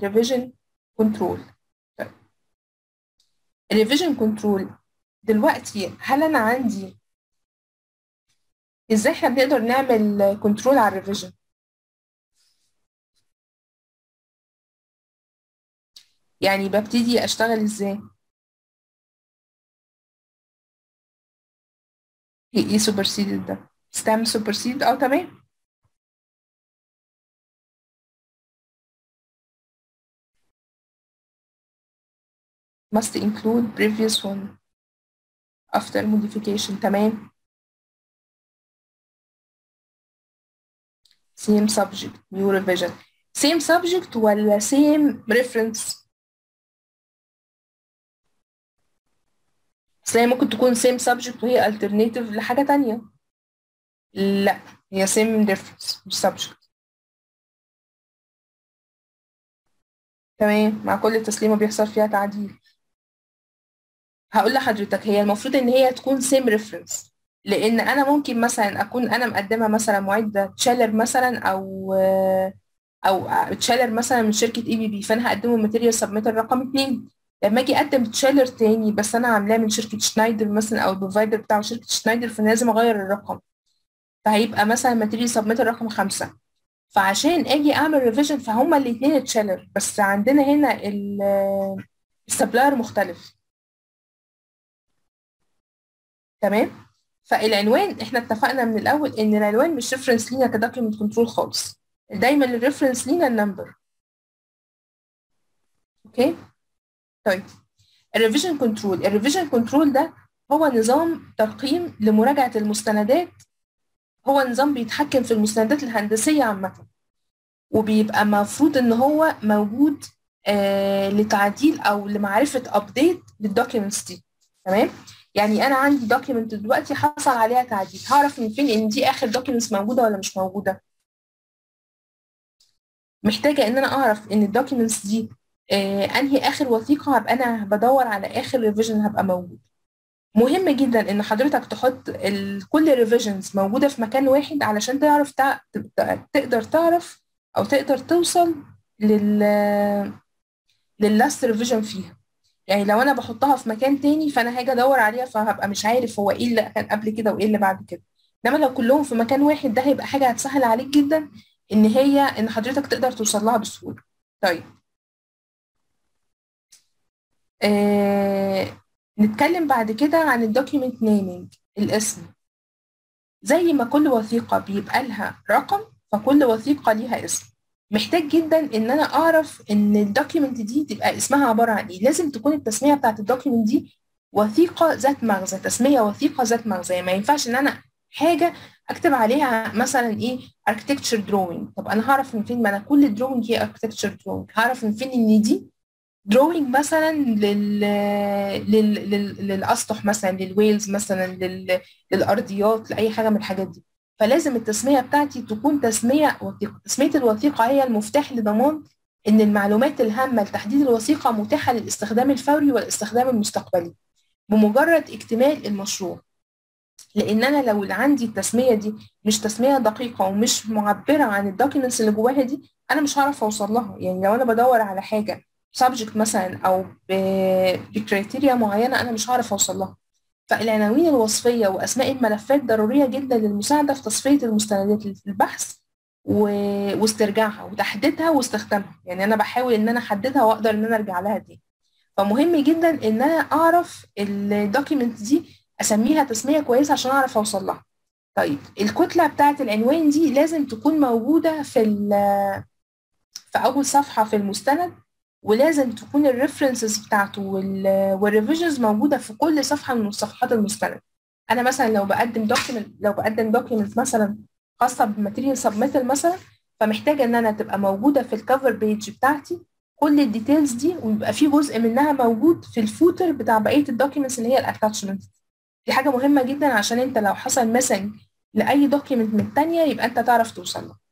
الريفيجن كنترول الريفيجن كنترول دلوقتي هل انا عندي ازاي احنا بنقدر نعمل كنترول على الريفيجن يعني ببتدي اشتغل ازاي ايه ايه سوبرسيد ده ستام سوبرسيد اه تمام must include previous one after modification تمام same subject new revision same subject ولا same reference اصل هي ممكن تكون same subject وهي alternative لحاجة تانية لا هي same reference مش subject تمام مع كل تسليمة بيحصل فيها تعديل هقول لحضرتك هي المفروض ان هي تكون سيم ريفرنس لان انا ممكن مثلا اكون انا مقدمه مثلا معده تشالر مثلا او او تشالر مثلا من شركه اي بي بي فانا هقدمه ماتيريال سبميتر رقم اتنين لما اجي اقدم تشالر تاني بس انا عاملاه من شركه شنايدر مثلا او البروفايدر بتاع شركه شنايدر فانا لازم اغير الرقم فهيبقى مثلا ماتيريال سبميتر رقم خمسة فعشان اجي اعمل ريفيجن فهما الاثنين تشالر بس عندنا هنا السبلاير مختلف تمام فالعنوان احنا اتفقنا من الاول ان العنوان مش ريفرنس لينا كدوكيمنت كنترول خالص دايما الريفرنس لينا النمبر اوكي طيب الريفيجن كنترول الريفيجن كنترول ده هو نظام ترقيم لمراجعه المستندات هو نظام بيتحكم في المستندات الهندسيه عامه وبيبقى المفروض ان هو موجود آه لتعديل او لمعرفه ابديت للدوكيومنتس دي تمام يعني انا عندي دوكيمنت دلوقتي حصل عليها تعديل هعرف من فين ان دي اخر دوكيمنتس موجوده ولا مش موجوده محتاجه ان انا اعرف ان الدوكيمنتس دي آه انهي اخر وثيقه هبقى انا بدور على اخر ريفيجن هبقى موجود مهم جدا ان حضرتك تحط ال... كل الريفيجنز موجوده في مكان واحد علشان تعرف تع... تقدر تعرف او تقدر توصل لل لللاست ريفيجن فيها يعني لو انا بحطها في مكان تاني فانا هاجي ادور عليها فهبقى مش عارف هو ايه اللي كان قبل كده وايه اللي بعد كده انما لو كلهم في مكان واحد ده هيبقى حاجه هتسهل عليك جدا ان هي ان حضرتك تقدر توصل لها بسهوله طيب آه نتكلم بعد كده عن الدوكيومنت نيمينج الاسم زي ما كل وثيقه بيبقى لها رقم فكل وثيقه ليها اسم محتاج جدا ان انا اعرف ان الدوكيمنت دي تبقى اسمها عباره عن ايه لازم تكون التسميه بتاعت الدوكيمنت دي وثيقه ذات مغزى تسميه وثيقه ذات مغزى ما ينفعش ان انا حاجه اكتب عليها مثلا ايه architecture drawing طب انا هعرف من فين ما انا كل drawing هي architecture drawing هعرف من فين ان دي drawing مثلا لل... لل... لل... للاسطح مثلا للويلز مثلا لل... للارضيات لاي حاجه من الحاجات دي فلازم التسمية بتاعتي تكون تسمية وثيقة تسمية الوثيقة هي المفتاح لضمان إن المعلومات الهامة لتحديد الوثيقة متاحة للاستخدام الفوري والاستخدام المستقبلي بمجرد اكتمال المشروع لأن أنا لو عندي التسمية دي مش تسمية دقيقة ومش معبرة عن الدوكيومنتس اللي جواها دي أنا مش هعرف أوصل لها يعني لو أنا بدور على حاجة سبجكت مثلا أو بكريتيريا معينة أنا مش هعرف أوصل لها فالعناوين الوصفية وأسماء الملفات ضرورية جدا للمساعدة في تصفية المستندات في البحث و... واسترجاعها وتحديدها واستخدامها يعني أنا بحاول إن أنا أحددها وأقدر إن أنا أرجع لها دي فمهم جدا إن أنا أعرف الدوكيمنت دي أسميها تسمية كويسة عشان أعرف أوصل لها طيب الكتلة بتاعة العنوان دي لازم تكون موجودة في ال... في أول صفحة في المستند ولازم تكون الريفرنسز بتاعته والريفيجنز موجوده في كل صفحه من صفحات المستند انا مثلا لو بقدم دوكيمنت لو بقدم دوكيمنت مثلا خاصه بماتيريال سبميتال مثلا فمحتاجه ان انا تبقى موجوده في الكفر بيج بتاعتي كل الديتيلز دي ويبقى في جزء منها موجود في الفوتر بتاع بقيه الدوكيمنتس اللي هي الاتاتشمنت دي حاجه مهمه جدا عشان انت لو حصل ميسنج لاي دوكيمنت من الثانيه يبقى انت تعرف توصل له